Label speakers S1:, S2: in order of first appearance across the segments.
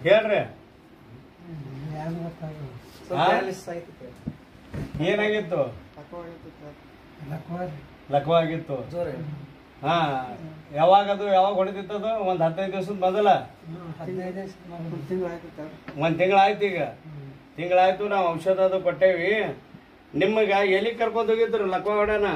S1: ಹೇಳ್ರಿ
S2: ಏನು ಗೊತ್ತಾಗಲ್ಲ
S3: ಸ್ವಲ್ಪ
S1: ಹಾ?
S3: paralysis ಆಯ್ತು
S1: ಏನಾಗಿತ್ತು
S2: ಲಕ್ವಾರಿ
S1: ಲಕ್ವ ಆಗಿತ್ತು
S3: ಜೋರ
S1: ಹಾ ಯಾವಾಗ ಅದು ಯಾವಾಗ ಹೊಡೆದಿತ್ತದು ಒಂದ್ ಹದಿನೈದು ದಿವಸದ ಮೊದಲ
S2: ಹದಿನೈದು ಒಂದು ತಿಂಗಳು ಆಯ್ತು
S1: ಒಂದ್ ತಿಂಗಳಾಯ್ತು ಈಗ ತಿಂಗಳಾಯ್ತು ನಾವು ಔಷಧ ಅದು ಕೊಟ್ಟೇವಿ ನಿಮಗ ಎಲ್ಲಿ ಕರ್ಕೊಂಡ್ ಹೋಗಿದ್ರು ಲಕ್ವ ಹೊಡೆನ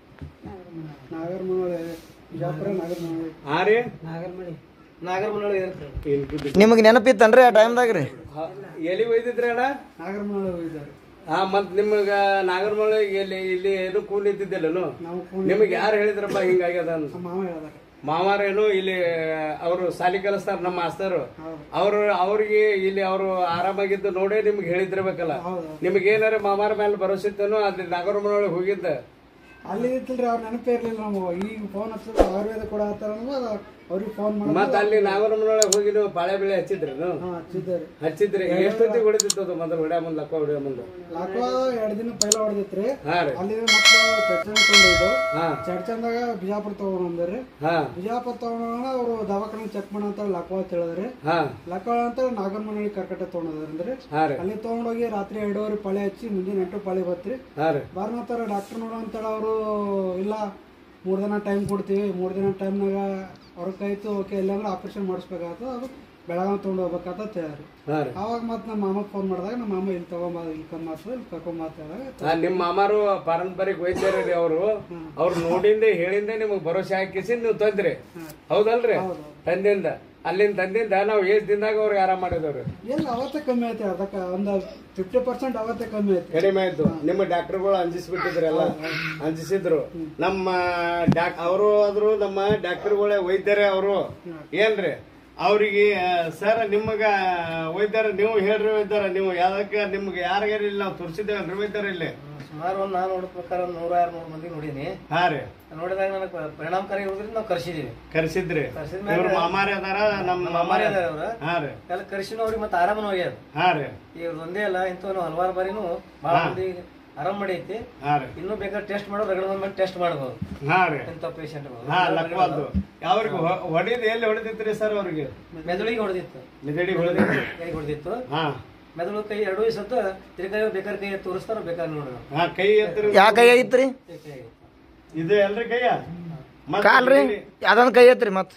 S2: ನಾಗರಮನೋಳಿ ಬಿಜಾಪುರ ನಾಗರಮನೋಳಿ
S1: ಹಾ ರೀ
S2: ನಾಗರಮಳಿ
S3: ನಾಗರಮನೊಳಗೆ ಇರುತ್ತೆ
S4: ನಿಮಗೆ ನೆನಪಿತ್ತನ್ರಿ ಆ ಟೈಮ್ದಾಗ ರೀ
S1: ಹ, ಎಲ್ಲಿ ಒಯ್ದಿದ್ರಿ ಅಣ್ಣ
S2: ನಾಗರಮನೋಳಿ ಹೋಗಿದ್ದಾರೆ
S1: ಹಾ ಮತ್ ನಿಮಗ ನಾಗರಮೊಳೆ ಇಲ್ಲಿ ಇಲ್ಲಿ ಏನು ಕೂಲಿ ಇದ್ದಿದ್ದಿಲ್ಲನು
S2: ನಾವು ಕೂಲಿ
S1: ನಿಮಗೆ ಯಾರು ಹೇಳಿದ್ರಪ್ಪ ಹಿಂಗಾಗ್ಯದ ಅಂತ
S2: ನಮ್ಮ ಮಾವ ಹೇಳ್ದಾರೆ
S1: ಮಾಮಾರೇನು ಇಲ್ಲಿ ಅವರು ಸಾಲಿ ಕಲಿಸ್ತಾರ ನಮ್ಮ ಮಾಸ್ತರು
S2: ಹೌದು
S1: ಅವ್ರು ಅವ್ರಿಗೆ ಇಲ್ಲಿ ಅವರು ಆರಾಮಾಗಿದ್ದು ನೋಡೇ ನಿಮ್ಗೆ ಹೇಳಿದ್ರಬೇಕಲ್ಲ
S2: ಹೌದು
S1: ನಿಮ್ಗೆ ಏನಾರ ಮಾಮಾರ ಮೇಲೆ ಭರೋಸೆ ಇತ್ತೇನೋ ಅಲ್ಲಿ ನಾಗರಮನೊಳಗೆ ಹೋಗಿದ್ದ
S2: ಅಲ್ಲಿ ಇತ್ತಲ್ರಿ ಅವ್ರ ನೆನಪೇ ಇರ್ಲಿಲ್ಲ ನಾವು ಈಗ ಫೋನ್ ಹಚ್ಚಿದ್ರೆ ಆಯುರ್ವೇದ ಕೂಡ ಹತ್ತಾರ ಅವ್ರಿಗೆ ಫೋನ್ ಮಾಡಿ
S1: ಮತ್ತ ಅಲ್ಲಿ ನಾಗರಮನೊಳಗೆ ಹೋಗಿ ನೀವು ಪಾಳೆ ಬೆಳೆ ಹಚ್ಚಿದ್ರೇನು
S2: ಹಾ ಹಚ್ಚಿದ್ದಾರೆ
S1: ಹಚ್ಚಿದ್ರಿ ಎಷ್ಟೊತ್ತಿಗೆ ಹೊಡೆದಿತ್ತು ಅದು ಮೊದಲು ಹೊಡ್ಯಾ ಮುಂದೆ ಲಕ್ಕ ಹೊಡ್ಯಾ ಮುಂದೆ
S2: ಲಾಕ್ವಾ ಎರಡು ದಿನ ಪೈಲ ಹೊಡೆದಿತ್ರಿ
S1: ಹಾ ರೀ
S2: ಅಲ್ಲಿ ಮತ್ತೆ ಚರ್ಚನ್ ತಗೊಂಡಿದ್ದು
S1: ಹಾ
S2: ಚರ್ಚನ್ದಾಗ ಬಿಜಾಪುರ ತಗೊಂಡ್ರಿ
S1: ಹಾ
S2: ಬಿಜಾಪುರ ತಗೊಂಡ ಅವರು ದವಾಖಾನೆ ಚೆಕ್ ಮಾಡ ಅಂತ ಲಕ್ವಾ ಅಂತ ಹೇಳಿದ್ರಿ
S1: ಹಾ
S2: ಲಕ್ವಾ ಅಂತ ನಾಗರಮನಹಳ್ಳಿ ಕರ್ಕಟ್ಟೆ ತಗೊಂಡ್ರಿ
S1: ಹಾ ರೀ
S2: ಅಲ್ಲಿ ತಗೊಂಡೋಗಿ ರಾತ್ರಿ ಎರಡೂವರೆ ಪಾಳೆ ಹಚ್ಚಿ ಮುಂಜಾನೆ ಎಂಟು ಪಾಳಿ ಬತ್ರಿ
S1: ಹಾ ರೀ
S2: ಬರ್ನತ್ತಾರ ಡಾಕ್ಟರ್ ನೋಡೋ ಅಂತೇಳಿ ಅವರು ಇಲ್ಲ ಮೂರು ದಿನ ಟೈಮ್ ಕೊಡ್ತೀವಿ ಮೂರು ದಿನ ಟೈಮ್ನಾಗ ಹೊರಕಾಯ್ತು ಓಕೆ ಇಲ್ಲಾಂದ್ರೆ ಆಪರೇಷನ್ ಮಾಡಿಸ್ಬೇಕಾಗ್ತದೆ ಅದು ಬೆಳಗಾವಿ ತೊಗೊಂಡು ಹೋಗ್ಬೇಕಂತ ಹೇಳ್ರಿ
S1: ಹಾ ರೀ
S2: ಅವಾಗ ಮತ್ತೆ ನಮ್ಮ ಮಾಮ ಫೋನ್ ಮಾಡಿದಾಗ ನಮ್ಮ ಮಾಮ ಇಲ್ಲಿ ತಗೊಂಬ ಇಲ್ಲಿ ಕಮ್ಮತ್ತ ಇಲ್ಲಿ ಕರ್ಕೊಂಬತ್ತ ಹೇಳಿದಾಗ
S1: ಆ, ನಿಮ್ಮ ಮಾಮಾರು ಪಾರಂಪರಿಕ ವೈದ್ಯರು ರೀ ಅವರು ಅವ್ರು ನೋಡಿಂದ ಹೇಳಿಂದ ನಿಮಗೆ ಭರೋಸೆ ಹಾಕಿಸಿ ನೀವು ತಂದ್ರಿ ಹೌದಲ್ರಿ ತಂದಿಂದ ಅಲ್ಲಿಂದ ತಂದಿಂದ ನಾವು ಏಸ್ ದಿನದಾಗ ಅವ್ರಿಗೆ ಆರಾಮ್ ಮಾಡಿದವ್ರಿ
S2: ಎಲ್ಲಿ ಅವತ್ತೇ ಕಮ್ಮಿ ಐತೆ ಅದಕ್ಕೆ ಒಂದು ಫಿಫ್ಟಿ ಪರ್ಸೆಂಟ್ ಅವತ್ತೇ ಕಮ್ಮಿ ಐತೆ
S1: ಕಡಿಮೆ ಆಯ್ತು ನಿಮ್ಮ ಡಾಕ್ಟರ್ಗಳು ಅಂಜಿಸ್ಬಿಟ್ಟಿದ್ರಲ್ಲ ಅಂಜಿಸಿದ್ರು ನಮ್ಮ ಡಾಕ್ ಅವರು ಆದ್ರು ನಮ್ಮ ಡಾಕ್ಟರ್ಗಳೇ ವೈದ್ಯರೇ ಅವರು ಏನ್ರಿ ಅವ್ರಿಗೆ ಸರ್ ನಿಮಗ ವೈದ್ಯರ ನೀವು ಹೇಳ್ರಿ ವೈದ್ಯರ ನೀವು ಯಾವ್ದಕ್ಕೆ ನಿಮ್ಗೆ ಯಾರಿಗಾರ ಇಲ್ಲಿ ನಾವು ತೋರಿಸಿದ್ದೇವಲ್ರಿ ವೈದ್ಯರ ಇಲ್ಲಿ
S3: ಸುಮಾರು ಒಂದು ನಾನು ನೋಡಿದ ಪ್ರಕಾರ ಒಂದು ನೂರ ಆರು ನೂರು ಮಂದಿ ನೋಡೀನಿ
S1: ಹಾ ರೀ
S3: ನೋಡಿದಾಗ ನನಗೆ ಪರಿಣಾಮಕಾರಿ ಇರೋದ್ರಿಂದ ನಾವು ಕರ್ಸಿದೀವಿ
S1: ಕರ್ಸಿದ್ರಿ
S3: ಕರ್ಸಿದ್ಮೇಲೆ-
S1: ಇವ್ರ ಮಾಮಾರಿ ಅದಾರ ನಮ್ಮ
S3: ನಮ್ಮ
S1: ಮಾಮಾರಿ
S3: ಮಾಮಾರಿ ಅದಾರ ಅವ್ರ.
S1: ಹಾ ರೀ
S3: ಎಲ್ಲ ಕರ್ಸಿನೂ ಅವ್ರಿಗೆ ಮತ್ತೆ ಆರಾಮನ ಹೋಗ್ಯದ
S1: ಹಾ ರೀ
S3: ಈಗ ಒಂದೇ ಅಲ್ಲ ಇಂಥವ್ ಹಲವಾರು ಬಾರಿನೂ ಭಾಳ ಮಂದಿ ಆರಾಮ್ ಮಾಡೈತಿ
S1: ಹಾ ರೀ
S3: ಇನ್ನೂ ಬೇಕಾದ್ರೆ ಟೆಸ್ಟ್ ಮಾಡೋ ರಗಡ ಮಂದಿ ಟೆಸ್ಟ್ ಮಾಡ್ಬೋದು
S1: ಹಾ ರೀ
S3: ಇಂಥ ಪೇಷಂಟ್ಗಳು
S1: ಹಾ ಲಕ್ವಾದ್ದು ಅವ್ರಿಗೆ ಹೊಡಿದ್ ಎಲ್ಲಿ ಹೊಡೆದಿತ್ರಿ ಸರ್ ಅವ್ರಿಗೆ
S3: ಮೆದುಳಿಗೆ ಹೊಡೆದಿತ್ತು
S1: ಮೆದಡಿ ಹೊಡೆದಿತ್ತು
S3: ಕೈ ಹೊಡೆದಿತ್ತು
S1: ಹಾ
S3: ಮೆದುಳು ಕೈ ಎರಡೂ ಸತ್ತು ತಿರ್ಗಾಯಿ ಬೇಕಾದ್ರೆ ಕೈ ತೋರಿಸ್ತಾರ ಬೇಕಾದ್ರೆ ನೋಡ್ರಿ
S1: ಹಾ ಕೈ ಎತ್ತಿರಿ
S4: ಯಾ ಕೈ ಆಗಿತ್ರಿ
S3: ಕೈ ಕೈ ಆಗಿತ್ತು.
S1: ಇದು ಎಲ್ರಿ ಕೈಯ ಮತ್ತ್
S4: ಕಾಲ್ರಿ ಅದೊಂದು ಕೈ ಐತ್ರಿ ಮತ್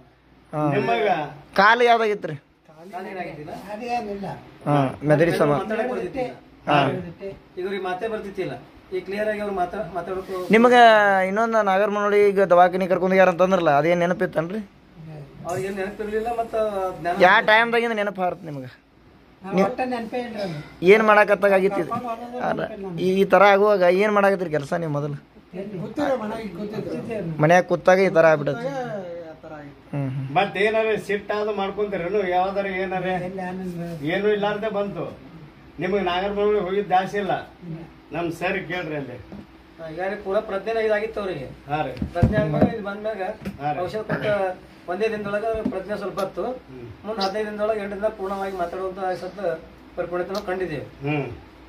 S4: ಹಾ
S1: ನಿಮಗ
S4: ಕಾಲು ಯಾವ್ದಾಗಿತ್ರಿ
S3: ಕಾಲ್ ಏನಾಗಿದ್ದಿಲ್ಲ
S2: ಅದೇನಿಲ್ಲ
S4: ಹಾ ಮೆದಡಿ ಸಮ
S3: ಮಾತಾಡಕ್ ಬರ್ತಿತ್ತಿಲ್ಲ
S4: ಹಾ
S3: ಈಗ ಅವ್ರಿಗೆ ಮಾತೇ ಬರ್ತಿತ್ತಿಲ್ಲ ಈಗ ಕ್ಲಿಯರ್ ಆಗಿ ಅವ್ರು ಮಾತಾ ಮಾತಾಡೋಕು
S4: ನಿಮಗೆ ಇನ್ನೊಂದು ನಾಗರಮನೋಳಿ ಈಗ ದವಾಖಾನಿ ಕರ್ಕೊಂಡು ಹೋಗ್ಯಾರ ಅಂತಂದ್ರಲ್ಲ ಅದೇನು ನೆನಪಿತ್ತನ್ರಿ
S3: ಅವ್ರಿಗೆ ಏನು ನೆನಪಿರ್ಲಿಲ್ಲ ಮತ್ತು ಜ್ಞಾನ
S4: ಯಾವ ಟೈಮ್ದಾಗಿಂದ ನೆನಪು ಹಾರತ್ ನಿಮ್ಗೆ
S2: ಒಟ್ಟ ನೆನಪೇ ಇಲ್ಲ ಅದು.
S4: ಏನು ಮಾಡಕತ್ತಾಗಿತ್ತು ಅಲ್ಲ ಈ ಈ ಥರ ಆಗುವಾಗ ಏನು ಮಾಡಕತ್ತೀರಿ ಕೆಲಸ ನೀವು ಮೊದಲು
S2: ಗೊತ್ತಿಲ್ಲ ಮನೆಗೆ ಗೊತ್ತಿದ್ರು
S4: ಮನ್ಯಾಗ ಕೂತಾಗ ಈ ಥರ ಆಗ್ಬಿಟ್ಟೈತಿ
S2: ಆ ಥರ ಆಗಿತ್ತು
S4: ಹ್ಞೂ ಹ್ಞೂ
S1: ಮತ್ ಏನಾರ ಸಿಟ್ಟಾದ ಮಾಡ್ಕೊಂತೀರೇನು ಯಾವ್ದಾರ ಏನಾರ
S2: ಎಲ್ಲಿ ಆನಂದ
S1: ಏನು ಇಲ್ಲಾರ್ದೆ ಬಂತು ನಿಮಗ್ ನಾಗರಬಾವಿ ಹೋಗಿದ್ ದಾಸಿ ಇಲ್ಲ ನಮ್ ಸರ್ ಕೇಳ್ರಿ ಅಲ್ಲಿ
S3: ಈಗಾಗಲೇ ಪೂರಾ ಪ್ರಜ್ಞೆ ಇದಾಗಿತ್ತು ಅವರಿಗೆ
S1: ಹಾ ರೀ
S3: ಪ್ರಜ್ಞೆ ಆದ್ಮೇಲೆ ಇದು ಬಂದ್ಮ್ಯಾಗ
S1: ಹಾ ರೀ.
S3: ಔಷಧ ಕೊಟ್ಟ ಒಂದೇ ದಿನದೊಳಗೆ ಪ್ರಜ್ಞೆ ಸ್ವಲ್ಪ ಹೊತ್ತು ಮುಂದೆ ಹದಿನೈದು ದಿನದೊಳಗೆ ಎಂಟು ದಿನ ಪೂರ್ಣವಾಗಿ ಮಾತಾಡುವಂತ ಸತ್ತ ಪರಿಪೂರ್ಣತೆ ನಾವು ಕಂಡಿದ್ದೇವೆ
S1: ಹ್ಮ್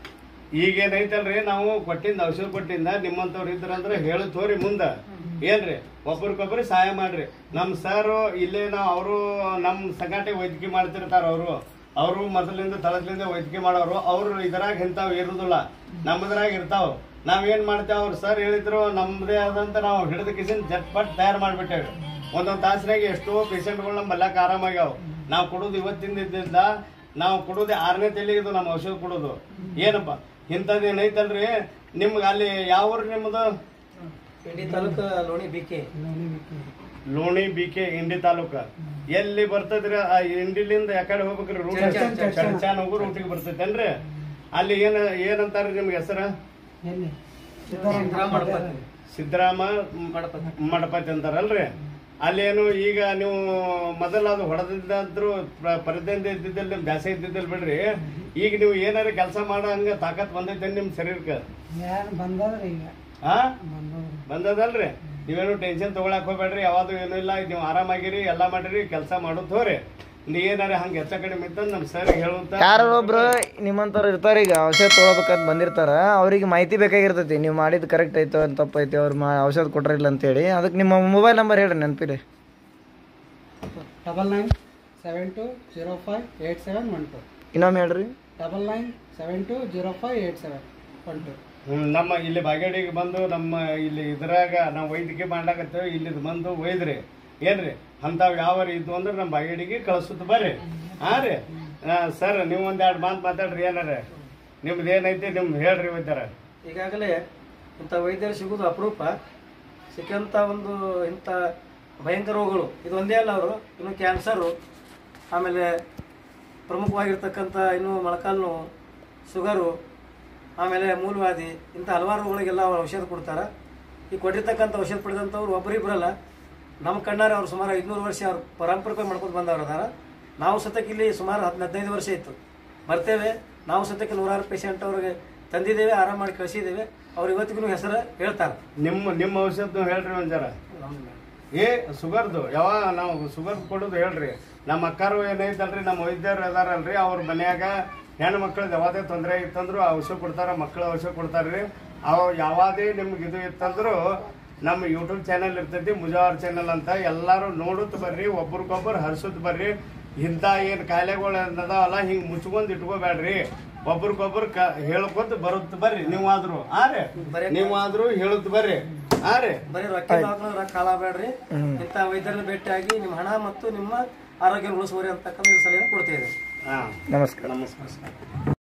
S1: ಈಗೇನೈತಲ್ರಿ ನಾವು ಕೊಟ್ಟಿಂದ ಔಷಧ ಕೊಟ್ಟಿಂದ ನಿಮ್ಮಂತವ್ರು ಇದ್ರಂದ್ರೆ ಹೇಳು ತೋರಿ ಮುಂದ ಏನ್ರಿ ಒಬ್ರಿಗೊಬ್ರು ಸಹಾಯ ಮಾಡ್ರಿ ನಮ್ ಸರ್ ಇಲ್ಲೇ ನಾವು ಅವರು ನಮ್ ಸಂಗಾಟೆ ವೈದ್ಯಕೀಯ ಮಾಡ್ತಿರ್ತಾರ ಅವರು ಅವರು ಮೊದಲಿಂದ ತಳದ್ಲಿಂದ ವೈದ್ಯಕೀಯ ಮಾಡೋರು ಅವ್ರು ಇದ್ರಾಗ ಇಂಥವ್ ಇರುದಿಲ್ಲ ನಮ್ಮದ್ರಾಗ ಇರ್ತಾವ ನಾವ್ ಏನ್ ಮಾಡ್ತೇವೆ ಅವ್ರು ಸರ್ ಹೇಳಿದ್ರು ನಮ್ದೇ ಆದಂತ ನಾವು ಹಿಡಿದ ಕಿಸಿನ್ ಜಟ್ಪಟ್ ತಯಾರು ಮಾಡ್ಬಿಟ್ಟೇವೆ ಒಂದೊಂದ್ ತಾಸಿನಾಗ ಎಷ್ಟೋ ಪೇಷಂಟ್ಗಳು ನಮ್ಮ ಬಲ್ಲಾಕ ಆರಾಮಾಗ್ಯಾವ ನಾವು ಕೊಡೋದು ಇವತ್ತಿಂದ ಇದ್ದಿಂದ ನಾವು ಕೊಡೋದು ಆರನೇ ತೆಲಿಗೆ ಇದು ನಮ್ಮ ಔಷಧ ಕೊಡೋದು ಏನಪ್ಪ ಇಂಥದ್ದು ಏನೈತಲ್ರಿ ನಿಮ್ಗೆ ಅಲ್ಲಿ ಯಾವ ಊರು ನಿಮ್ಮದು
S3: Indi taluk Loni BK
S1: Loni B K Indi taluka ಎಲ್ಲಿ ಬರ್ತದ್ರಿ ಆ ಇಂಡಿಲಿಂದ ಯಾಕಡೆ ಹೋಗ್ಬೇಕ್ರಿ ರೂಟ್
S3: ಚಡ್ಚಾನ್, ಚಡ್ಚಾನ್.
S1: ಚಡ್ಚಾನ್ ಹೋಗೋ ರೂಟಿಗೆ ಬರ್ತೈತೇನ್ರಿ ಅಲ್ಲಿ ಏನ ಏನಂತಾರ್ರಿ ನಿಮ್ಗೆ ಹೆಸರ
S2: ಎಲ್ಲಿ
S3: ಸಿದ್ದರಾಮ ಮಡಪತಿ
S1: ಸಿದ್ದರಾಮ
S3: ಮಡಪತಿ
S1: ಮಡಪತಿ ಅಂತಾರಲ್ರಿ ಅಲ್ಲೇನು ಈಗ ನೀವು ಮೊದಲ ಅದು ಹೊಡೆದಿದ್ದಂತ್ರು ಪರದಿಂದ ಇದ್ದಿದ್ದಲ್ಲಿ ನಿಮ್ ಜಾಸ್ತಿ ಇದ್ದಿದ್ದಲ್ಲಿ ಬಿಡ್ರಿ ಈಗ ನೀವು ಏನಾರ ಕೆಲಸ ಮಾಡೋ ಹಂಗ ತಾಕತ್ ಬಂದೈತೆ ನಿಮ್ ಶರೀರಕ್ಕೆ
S2: ಯಾರು ಬಂದದ್ರಿ ಈಗ
S1: ಹಾ
S2: ಬಂದದ್ರಿ
S1: ಬಂದದಲ್ರಿ ನೀವೇನು ಟೆನ್ಷನ್ ತಗೊಳಕ್ ಹೋಗ್ಬೇಡ್ರಿ ಯಾವ್ದು ಏನೂ ಇಲ್ಲ ನೀವು ಆರಾಮಾಗಿರಿ ಎಲ್ಲಾ ಮಾಡಿರಿ ಕೆಲಸ ಮಾಡೋದ್ ಹೋರಿ ನೀ ಏನಾರ ಹಂಗ ಹೆಚ್ಚ ಕಡಿಮೆ ಇತ್ತಂದ್ ನಮ್ ಸರ್ ಹೇಳುತ್ತ
S4: ಯಾರೋ ಒಬ್ರು ನಿಮ್ಮಂಥವ್ರು ಇರ್ತಾರೆ ಈಗ ಔಷಧ ತೊಗೊಳ್ಬೇಕಂತ ಬಂದಿರ್ತಾರ ಅವ್ರಿಗೆ ಮಾಹಿತಿ ಬೇಕಾಗಿರ್ತೈತಿ ನೀವು ಮಾಡಿದ್ದು ಕರೆಕ್ಟ್ ಐತೋ ಅಂತ ತಪ್ಪೈತಿ ಅವ್ರು ಮಾ ಔಷಧ ಕೊಟ್ರಿಲ್ಲ ಅಂತೇಳಿ ಅದಕ್ಕೆ ನಿಮ್ಮ ಮೊಬೈಲ್ ನಂಬರ್ ಹೇಳ್ರಿ ನೆನಪಿರಿ
S2: double nine seven two zero five eight seven one two
S4: ಇನ್ನೊಮ್ಮೆ ಹೇಳ್ರಿ
S2: double nine seven two zero five eight seven one two
S1: ಹ್ಮ್, ನಮ್ಮ ಇಲ್ಲಿ ಬಾಗೇಡಿಗೆ ಬಂದು ನಮ್ಮ ಇಲ್ಲಿ ಇದ್ರಾಗ ನಾವು ವೈದ್ಯಕೀಯ ಮಾಡ್ಲಾಕತ್ತೇವೆ ಇಲ್ಲಿ ಬಂದು ಒಯ್ದ್ರಿ ಏನ್ರಿ ಅಂತಾವ್ ಯಾವ ಇದ್ದು ಅಂದ್ರೆ ನಮ್ಮ ಬಾಗೇಡಿಗೆ ಕಳ್ಸುತ್ತ ಬರ್ರಿ ಹಾ ರೀ ಸರ್ ನೀವು ಒಂದ್ ಎರಡು ಮಾತು ಮಾತಾಡ್ರಿ ಏನಾರ ನಿಮ್ದು ಏನೈತಿ ನಿಮ್ದು ಹೇಳ್ರಿ ವೈದ್ಯರ
S3: ಈಗಾಗಲೇ ಇಂಥ ವೈದ್ಯರು ಸಿಗೋದು ಅಪರೂಪ ಸಿಕ್ಕಂಥ ಒಂದು ಇಂಥ ಭಯಂಕರ ರೋಗಗಳು ಇದು ಒಂದೇ ಅಲ್ಲ ಅವರು ಇನ್ನು ಕ್ಯಾನ್ಸರು ಆಮೇಲೆ ಪ್ರಮುಖವಾಗಿರ್ತಕ್ಕಂಥ ಇನ್ನು ಮೊಳಕಾಲು ನೋವು ಶುಗರು ಆಮೇಲೆ ಮೂಲವಾದಿ ಇಂಥ ಹಲವಾರು ರೋಗಗಳಿಗೆಲ್ಲ ಅವ್ರು ಔಷಧ ಕೊಡ್ತಾರೆ ಈ ಕೊಟ್ಟಿರ್ತಕ್ಕಂಥ ಔಷಧ ಪಡೆದಂಥವ್ರು ಒಬ್ಬರಿಬ್ಬರಲ್ಲ ನಮ್ಮ ಕಣ್ಣಾರೆ ಅವ್ರು ಸುಮಾರು ಐದುನೂರು ವರ್ಷ ಅವ್ರು ಪರಂಪರೆ ಮಾಡ್ಕೊಂಡು ಬಂದವ್ರು ಅದಾರ ನಾವು ಸತಕ್ಕೆ ಇಲ್ಲಿ ಸುಮಾರು ಹತ್ತು ಹದಿನೈದು ವರ್ಷ ಇತ್ತು ಬರ್ತೇವೆ ನಾವು ಸತಕ್ಕೆ ನೂರಾರು ಪೇಷಂಟ್ ಅವ್ರಿಗೆ ತಂದಿದ್ದೇವೆ ಆರಾಮ ಮಾಡಿ ಕಳಿಸಿದ್ದೇವೆ ಅವ್ರು ಇವತ್ತಿಗೂ ಹೆಸರು ಹೇಳ್ತಾರೆ
S1: ನಿಮ್ಮ ನಿಮ್ಮ ಔಷಧ ಹೇಳ್ರಿ ಒಂದ್ ಜರ ಏ ಸುಗರ್ದು ಯಾವ ನಾವು ಸುಗರ್ ಕೊಡೋದು ಹೇಳ್ರಿ ನಮ್ಮ ಅಕ್ಕಾರು ಏನೈತಲ್ರಿ ನಮ್ಮ ವೈದ್ಯರು ಅದಾರಲ್ರಿ ಅವ್ರ ಮನ್ಯಾಗ ಹೆಣ್ಣು ಮಕ್ಳದ್ದು ಯಾವ್ದೇ ತೊಂದರೆ ಇತ್ತಂದ್ರು ಔಷಧ ಕೊಡ್ತಾರ ಮಕ್ಳ ಔಷಧ ಕೊಡ್ತಾರ್ರಿ ಅವ್ ಯಾವಾದೇ ನಿಮ್ಗೆ ಇದು ಇತ್ತಂದ್ರು ನಮ್ಮ ಯೂಟ್ಯೂಬ್ ಚಾನಲ್ ಇರ್ತೈತಿ ಮುಜಾವರ್ ಚಾನಲ್ ಅಂತ ಎಲ್ಲಾರು ನೋಡುತ್ತ ಬರ್ರಿ ಒಬ್ರಿಗೊಬ್ಬರು ಹರ್ಸುತ್ ಬರ್ರಿ ಇಂಥ ಏನ್ ಕಾಯಿಲೆಗಳು ಅದಾವಲ್ಲ ಹಿಂಗ್ ಮುಚ್ಕೊಂಡ್ ಇಟ್ಕೋಬೇಡ್ರಿ ಒಬ್ರಿಗೊಬ್ರು ಕ ಹೇಳ್ಕೊತ ಬರುತ್ತ ಬರ್ರಿ ನೀವಾದ್ರು ಆ ರೀ ನೀವಾದ್ರು ಹೇಳುತ್ತ ಬರ್ರಿ ಆ ರೀ
S3: ಬರೀ ರೊಕ್ಕ ದವಾಖಾನೆ ರೊಕ್ಕ ಹಾಳಾಗಬೇಡ್ರಿ ಇಂಥ ವೈದ್ಯರನ್ನ ಭೇಟಿಯಾಗಿ ನಿಮ್ಮ ಹಣ ಮತ್ತು ನಿಮ್ಮ ಆರೋಗ್ಯ ಉಳಿಸುವರಿ ಅಂತಕ್ಕಂಥ ಸಲಹೆ ಕೊಡ್ತಾ ಇದ್ದೇವೆ
S1: ಹಾ
S4: ನಮಸ್ಕಾರ
S1: ನಮಸ್ಕಾರ